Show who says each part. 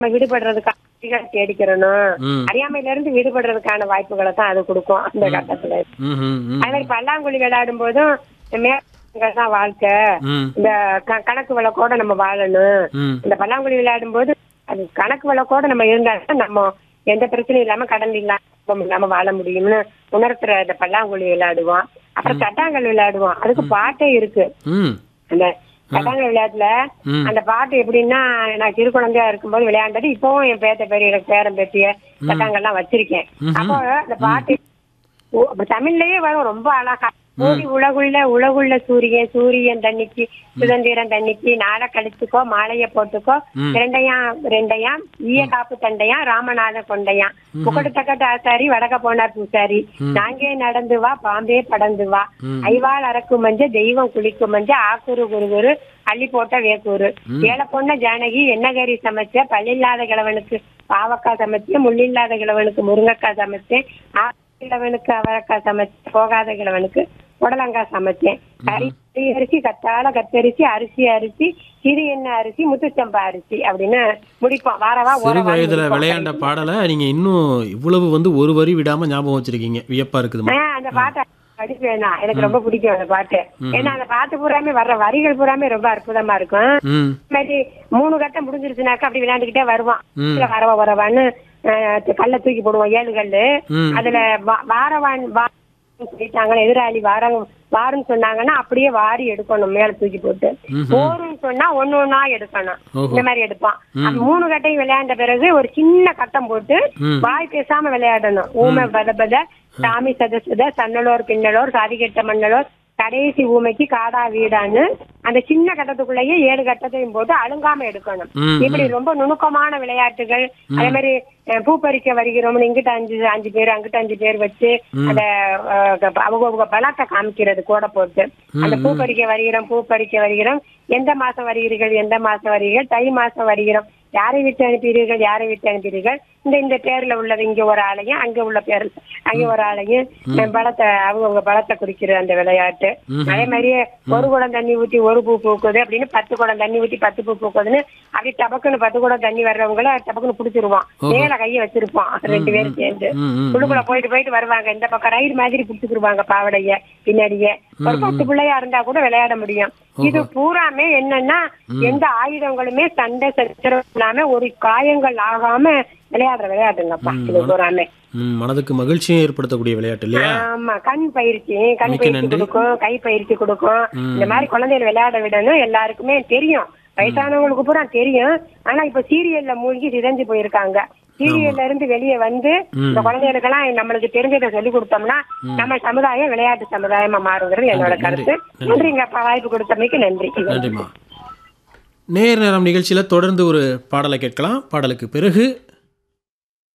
Speaker 1: நம்ம விடுபடுறதுக்கான வழிகளை தேடிக்கிறணும்
Speaker 2: ம்
Speaker 1: அறியாமையில இருந்து விடுபடுறதுக்கான வாய்ப்புகளை தான் அது கொடுக்கும் அந்த கட்டத்துல
Speaker 2: ம் ம் ம்
Speaker 1: அதே மாதிரி பல்லாங்குழி விளையாடும் போதும் மேற்கொண்டு தான் வாழ்க்கை
Speaker 2: ம்
Speaker 1: இந்த க- கணக்கு வழக்கோட நம்ம வாழணும்
Speaker 2: ம்
Speaker 1: இந்த பல்லாங்குழி விளையாடும் போது அது கணக்கு வழக்கோட நம்ம இருந்தாலும் நம்ம எந்த பிரச்சனையும் இல்லாம கடன் இல்லாம இல்லாம வாழ முடியும்னு உணர்த்துற இந்த பல்லாங்குழி விளையாடுவோம் அப்புறம் தட்டாங்கல் விளையாடுவோம் அதுக்கு பாட்டே இருக்கு
Speaker 2: ம்
Speaker 1: அந்த தட்டாங்கல் விளையாட்டுல
Speaker 2: ம்.
Speaker 1: அந்த பாட்டு எப்படின்னா நான் சிறு குழந்தையா இருக்கும்போது விளையாண்டது இப்பவும் என் பேத்த பெரிய பேரன் பேத்திய தட்டாங்கல்லாம் வச்சிருக்கேன் அப்போ அந்த பாட்டு ஓ, அப்ப தமிழ்லயே வரும் ரொம்ப அழகா ஓடி உலகுள்ள உலகுள்ள சூரியன் சூரியன் தண்ணிக்கு சுதந்திரம் தண்ணிக்கு நாளை கழிச்சுக்கோ மாலைய போட்டுக்கோ ரெண்டையாம் ரெண்டையாம் ஈய காப்பு தண்டையாம் ராமநாத கொண்டையாம் முக்கட்டு தக்கட்டு ஆசாரி வடக்க போனார் பூசாரி நாங்கே நடந்து வா பாம்பே படந்து வா ஐவாள் அரக்கு மஞ்ச தெய்வம் குளிக்கும் மஞ்ச ஆக்கூறு குருகுரு அள்ளி போட்ட வேக்கூறு ஏழை பொண்ண ஜானகி எண்ணகரி சமைச்ச பல்லில்லாத கிழவனுக்கு பாவக்காய் சமைச்சேன் முள்ளில்லாத கிழவனுக்கு முருங்கைக்காய் சமைச்சேன் ஆ கிழவனுக்கு அவரைக்காய் சமைச்சேன் போகாத கிழவனுக்கு புடலங்காய் சமைச்சேன் கறி கறி அரிசி கத்தாழ கத்தரிசி அரிசி அரிசி இது என்ன அரிசி முத்துச்சம்பா அரிசி அப்படின்னு முடிப்போம் வாரவா
Speaker 2: சிறு
Speaker 1: ஓரவா
Speaker 2: வயதுல
Speaker 1: முடிப்போம்.
Speaker 2: விளையாண்ட பாடலை நீங்க இன்னும் இவ்வளவு வந்து ஒரு வரி விடாம ஞாபகம் வச்சிருக்கீங்க வியப்பா இருக்குதுமா
Speaker 1: ஆ, அந்த பாட்டை படிப்பேன் நான். எனக்கு ரொம்ப பிடிக்கும் அந்த பாட்டு ஏன்னா அந்த பாட்டு பூராமே வர்ற வரிகள் பூராமே ரொம்ப அற்புதமா இருக்கும்
Speaker 2: ம்
Speaker 1: இந்த மாதிரி மூணு கட்டம் முடிஞ்சிருச்சுனாக்கா அப்படி விளையாண்டுக்கிட்டே வருவான்
Speaker 2: ம்.
Speaker 1: இதுல வரவா வரவான்னு அஹ், கல்ல தூக்கி போடுவோம் ஏழு கல்லு
Speaker 2: ம்
Speaker 1: அதுல வா- வாரவான் வா சொல்லிட்டாங்கன்னா எதிராளி வாரம் வாருன்னு சொன்னாங்கன்னா அப்படியே வாரி எடுக்கணும் மேல தூக்கி போட்டு போருன்னு சொன்னா ஒண்ணு ஒண்ணா எடுக்கணும்
Speaker 2: ஓஹோ.
Speaker 1: இந்த மாதிரி எடுப்பான் அந்த மூணு கட்டையும் விளையாண்ட பிறகு ஒரு சின்ன கட்டம் போட்டு
Speaker 2: ம்.
Speaker 1: வாய் பேசாம விளையாடணும் ஊமை பத பத சாமி சத சத சன்னலோர் பின்னலோர் சாதி கெட்ட மண்ணலோர் கடைசி ஊமைக்கு காடா வீடான்னு அந்த சின்ன கட்டத்துக்குள்ளேயே ஏழு கட்டத்தையும் போட்டு அழுங்காம எடுக்கணும்
Speaker 2: ம்,
Speaker 1: இப்படி ரொம்ப நுணுக்கமான விளையாட்டுகள் அதே மாதிரி அஹ், பூ பறிக்க வருகிறோம்னு இங்கிட்ட அஞ்சு அஞ்சு பேர் அங்கிட்ட அஞ்சு பேர் வச்சு அந்த அஹ், அவங்க அவங்க பலத்தை காமிக்கிறது கூட போட்டு அந்த பூ பறிக்க வருகிறோம் பூ பறிக்க வருகிறோம் எந்த மாசம் வருகிறீர்கள் எந்த மாசம் வருகிறீர்கள் தை மாசம் வருகிறோம் யாரை விட்டு அனுப்பீர்கள் யாரை விட்டு அனுப்பீர்கள் இந்த இந்த பேர்ல உள்ளது இங்க ஒரு ஆளையும் அங்க உள்ள பேர் அங்க ஒரு ஆளையும் அஹ், பலத்தை அவங்க அவங்க பலத்தை குறிக்கிற அந்த விளையாட்டு அதே மாதிரியே ஒரு குடம் தண்ணி ஊத்தி ஒரு பூ பூக்குது அப்படின்னு பத்து குடம் தண்ணி ஊத்தி பத்து பூ பூக்குதுன்னு அப்படி டபக்குன்னு பத்து குடம் தண்ணி வர்றவங்கள டபக்குன்னு புடிச்சிருவான் மேல கைய வச்சிருப்பான் ரெண்டு பேரும் சேர்ந்து
Speaker 2: ம் ம்
Speaker 1: உள்ளுக்குள்ள போயிட்டு போயிட்டு வருவாங்க இந்த பக்கம் ரயில் மாதிரி புடிச்சுக்கிருவாங்க பாவடைய பின்னாடியே ஒரு பத்து பிள்ளையா இருந்தா கூட விளையாட முடியும் இது பூராமே என்னன்னா எந்த ஆயுதங்களுமே சண்டை சச்சரவு இல்லாம ஒரு காயங்கள் ஆகாம விளையாடுற விளையாட்டுங்கப்பா இது பூராமே
Speaker 2: ம் மனதுக்கு மகிழ்ச்சியும் ஏற்படுத்தக்கூடிய விளையாட்டு இல்லையா
Speaker 1: ஆமா கண் பயிற்சி கண்
Speaker 2: மிக்க
Speaker 1: பயிற்சி
Speaker 2: நன்றி.
Speaker 1: கொடுக்கும் கை பயிற்சி கொடுக்கும் இந்த மாதிரி குழந்தைகள் விளையாட விடணும் எல்லாருக்குமே தெரியும் வயசானவங்களுக்கு பூரா தெரியும் ஆனா இப்ப சீரியல்ல மூழ்கி சிதைஞ்சு போயிருக்காங்க சீரியல்ல இருந்து வெளியே வந்து இந்த குழந்தைகளுக்கெல்லாம் நம்மளுக்கு தெரிஞ்சதை சொல்லி கொடுத்தோம்னா நம்ம சமுதாயம் விளையாட்டு சமுதாயமா மாறுங்கிறது என்னோட கருத்து நன்றிங்கப்பா வாய்ப்பு கொடுத்தமைக்கு நன்றி
Speaker 2: நன்றிம்மா நேர் நேரம் நிகழ்ச்சியில் தொடர்ந்து ஒரு பாடலை கேட்கலாம் பாடலுக்கு பிறகு